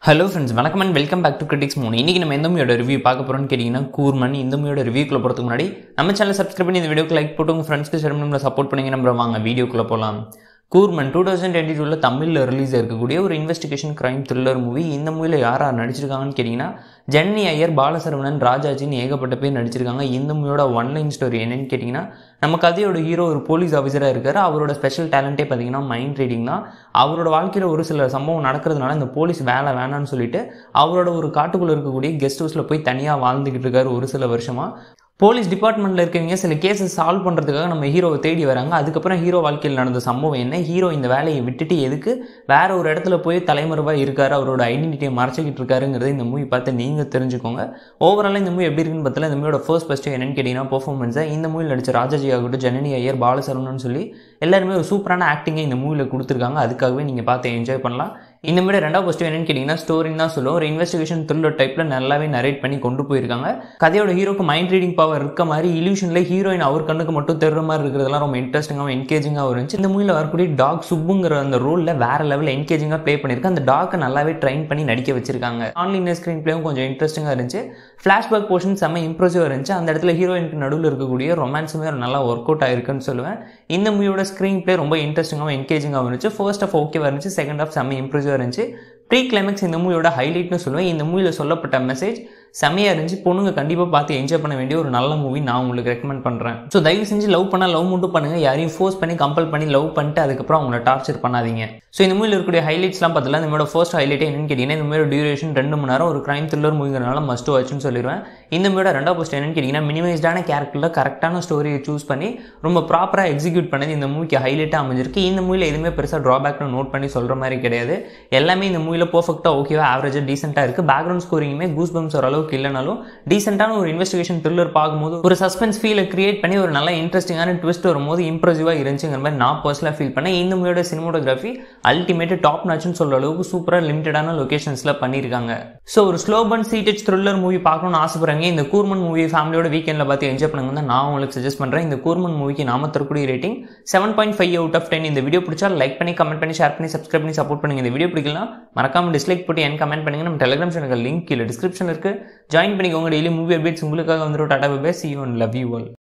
hello friends வணக்கம் and welcome back to critics மூணு இன்றைக்கி நம்ம எந்த மூவியோட ரிவ்யூ பார்க்க போகிறோம்னு கேட்டிங்கன்னா கூர்மன் இந்த மூவியோட ரிவ்யூக்குள்ள போகிறதுக்கு முன்னாடி நம்ம சேனல் சப்ஸ்கிரைப் பண்ணி இந்த வீடியோக்கு லைக் போட்டு உங்கள் ஃப்ரெண்ட்ஸ்க்கு ஷேர் பண்ணி நம்மளை சப்போர்ட் பண்ணிங்க நம்ம வாங்க வீடியோக்குள்ளே போகலாம் கூர்மன் டூ தௌசண்ட் டுவெண்ட்டி டூவில் தமிழில் ரிலீஸ் இருக்கக்கூடிய ஒரு இன்வெஸ்டிகேஷன் கிரைம் த்ரில்லர் மூவி இந்த மூவியில் யார் யார் நடிச்சிருக்காங்கன்னு கேட்டிங்கன்னா ஜென்னி ஐயர் பாலசரவணன் ராஜாஜின்னு ஏகப்பட்ட பேர் நடிச்சிருக்காங்க இந்த மூவியோட ஒன் லைன் ஸ்டோரி என்னன்னு கேட்டிங்கன்னா நம்ம கதையோட ஹீரோ ஒரு போலீஸ் ஆஃபீஸராக இருக்கார் அவரோட ஸ்பெஷல் டேலண்ட்டே பார்த்தீங்கன்னா மைண்ட் ரீடிங் தான் அவரோட வாழ்க்கையில் ஒரு சில சம்பவம் நடக்கிறதுனால இந்த போலீஸ் வேலை வேணான்னு சொல்லிட்டு அவரோட ஒரு காட்டுக்குள்ளே இருக்கக்கூடிய கெஸ்ட் ஹவுஸில் போய் தனியாக வாழ்ந்துக்கிட்டு இருக்காரு ஒரு சில வருஷமாக போலீஸ் டிபார்ட்மெண்ட்டில் இருக்கவங்க சில கேஸஸ் சால்வ் பண்ணுறதுக்காக நம்ம ஹீரோவை தேடி வராங்க அதுக்கப்புறம் ஹீரோ வாழ்க்கையில் நடந்த சம்பவம் என்ன ஹீரோ இந்த வேலையை விட்டுட்டு எதுக்கு வேற ஒரு இடத்துல போய் தலைமறைவாக இருக்காரு அவரோட ஐடென்டிட்டியை மறைச்சிக்கிட்டு இருக்காருங்கிறத இந்த மூவி பார்த்து நீங்கள் தெரிஞ்சுக்கோங்க ஓவராலாக இந்த மூவி எப்படி இருக்குன்னு பார்த்தா இந்த மூவியோட ஃபர்ஸ்ட் ஃபஸ்ட்டு என்னன்னு கேட்டிங்கன்னா பர்ஃபார்மன்ஸை இந்த மூவியில் நடிச்ச ராஜாஜி ஆகட்டும் ஜனனி ஐயர் பாலசரவணன் சொல்லி எல்லாருமே ஒரு சூப்பரான ஆக்டிங்கை இந்த மூவியில் கொடுத்துருக்காங்க அதுக்காகவே நீங்கள் பார்த்து என்ஜாய் பண்ணலாம் இந்த மாதிரி ரெண்டாவது ஃபஸ்ட்டு என்னன்னு கேட்டிங்கன்னா ஸ்டோரின்னு தான் சொல்லுவோம் ஒரு இன்வெஸ்டிகேஷன் த்ரில்லர் டைப்பில் நல்லாவே நரேட் பண்ணி கொண்டு போயிருக்காங்க கதையோட ஹீரோக்கு மைண்ட் ரீடிங் பவர் இருக்க மாதிரி இல்யூஷனில் ஹீரோயின் அவர் கண்ணுக்கு மட்டும் தெரிற மாதிரி இருக்கிறதெல்லாம் ரொம்ப இன்ட்ரெஸ்டிங்காகவும் என்கேஜிங்காகவும் இருந்துச்சு இந்த மூவியில் வரக்கூடிய டாக் சுப்புங்கிற அந்த ரோலில் வேற லெவலில் என்கேஜிங்காக ப்ளே பண்ணியிருக்கு அந்த டாக்கை நல்லாவே ட்ரைன் பண்ணி நடிக்க வச்சிருக்காங்க ஆன்லைன் ஸ்க்ரீன் பிளேவும் கொஞ்சம் இன்ட்ரெஸ்டிங்காக இருந்துச்சு ஃப்ளாஷ்பேக் போர்ஷன் செம்ம இம்ப்ரெசிவாக இருந்துச்சு அந்த இடத்துல ஹீரோயினுக்கு நடுவில் இருக்கக்கூடிய ரொமான்ஸுமே நல்லா ஒர்க் அவுட் ஆயிருக்குன்னு சொல்லுவேன் இந்த மூவியோட ஸ்க்ரீன் பிளே ரொம்ப இன்ட்ரெஸ்டிங்காகவும் என்கேஜிங்காகவும் இருந்துச்சு ஃபர்ஸ்ட் ஆஃப் ஓகேவாக இருந்துச்சு செகண்ட் ஆஃப் செம்ம இம்ப்ரெசிவாக இருந்துச்சு ப்ரீ கிளைமேக்ஸ் இந்த மூவியோட ஹைலைட்னு சொல்லுவேன் இந்த மூவியில் சொல்லப்பட்ட மெசேஜ் செமையாக இருந்துச்சு பொண்ணுங்க கண்டிப்பாக பார்த்து என்ஜாய் பண்ண வேண்டிய ஒரு நல்ல மூவி நான் உங்களுக்கு ரெக்கமெண்ட் பண்ணுறேன் ஸோ தயவு செஞ்சு லவ் பண்ணால் லவ் மட்டும் பண்ணுங்கள் யாரையும் ஃபோர்ஸ் பண்ணி கம்பல் பண்ணி லவ் பண்ணிட்டு அதுக்கப்புறம் அவங்கள டார்ச்சர் பண்ணாதீங்க ஸோ இந்த மூவியில் இருக்கக்கூடிய ஹைலைட்ஸ்லாம் பார்த்தலாம் இந்த மூவியோட ஃபர்ஸ்ட் ஹைலைட்டே என்னன்னு கேட்டிங்கன்னா இந்த மூவியோட டியூரேஷன் ரெண்டு மணி நேரம் ஒரு கிரைம் த்ரில்லர் மூவிங்கிறனால மஸ்ட் வாட்ச்னு சொல்லிடுவேன் இந்த மூவியோட ரெண்டாவது போஸ்ட் என்னன்னு கேட்டிங்கன்னா மினிமைஸ்டான கேரக்டரில் கரெக்டான ஸ்டோரியை சூஸ் பண்ணி ரொம்ப ப்ராப்பராக எக்ஸிக்யூட் பண்ணது இந்த மூவிக்கு ஹைலைட்டாக அமைஞ்சிருக்கு இந்த மூவியில் எதுவுமே பெருசாக ட்ராபேக்னு நோட் பண்ணி சொல்கிற மாதிரி கிடையாது எல்லாமே இந்த மூவியில் பர்ஃபெக்டாக ஓகேவா ஆவரேஜாக டீசெண்டாக இருக்குது பேக்ரவுண்ட் ஸ்கோரிங்குமே கூஸ் பம்ஸ் அளவுக்கு இல்லைனாலும் டீசெண்டான ஒரு இன்வெஸ்டிகேஷன் த்ரில்லர் பார்க்கும்போது ஒரு சஸ்பென்ஸ் ஃபீலை கிரியேட் பண்ணி ஒரு நல்ல இன்ட்ரெஸ்டிங்கான ட்விஸ்ட் வரும்போது இம்ப்ரெசிவாக இருந்துச்சுங்கிற மாதிரி நான் பர்சனலாக ஃபீல் பண்ணேன் இந்த மூவியோட சினிமோட்டோகிராஃபி அல்டிமேட் டாப் நாச்சுன்னு சொல்கிற அளவுக்கு சூப்பராக லிமிட்டடான லொகேஷன்ஸில் பண்ணியிருக்காங்க ஸோ ஒரு slow burn seated thriller movie பார்க்கணும்னு ஆசைப்படுறாங்க இந்த கூர்மன் மூவி ஃபேமிலியோட வீக்கெண்டில் பார்த்து என்ஜாய் பண்ணுங்க தான் நான் உங்களுக்கு சஜஸ்ட் பண்ணுறேன் இந்த கூர்மன் மூவிக்கு நாம தரக்கூடிய rating seven point five out of ten இந்த வீடியோ பிடிச்சா லைக் பண்ணி கமெண்ட் பண்ணி ஷேர் பண்ணி சப்ஸ்கிரைப் பண்ணி சப்போர்ட் பண்ணுங்க இந்த வீடியோ பிடிக்கலாம் மறக்காம டிஸ்லைக் போட்டு என் கமெண்ட் பண்ணுங்க நம்ம டெலிகிராம் சேனல் லிங்க் கீழே டிஸ்கிரிப்ஷன் இருக்கு ஜாயின் பண்ணிக்கோங்க டெய்லி மூவி அப்டேட்ஸ் உங்களுக்காக வந்துடும் tata bye see you and love you all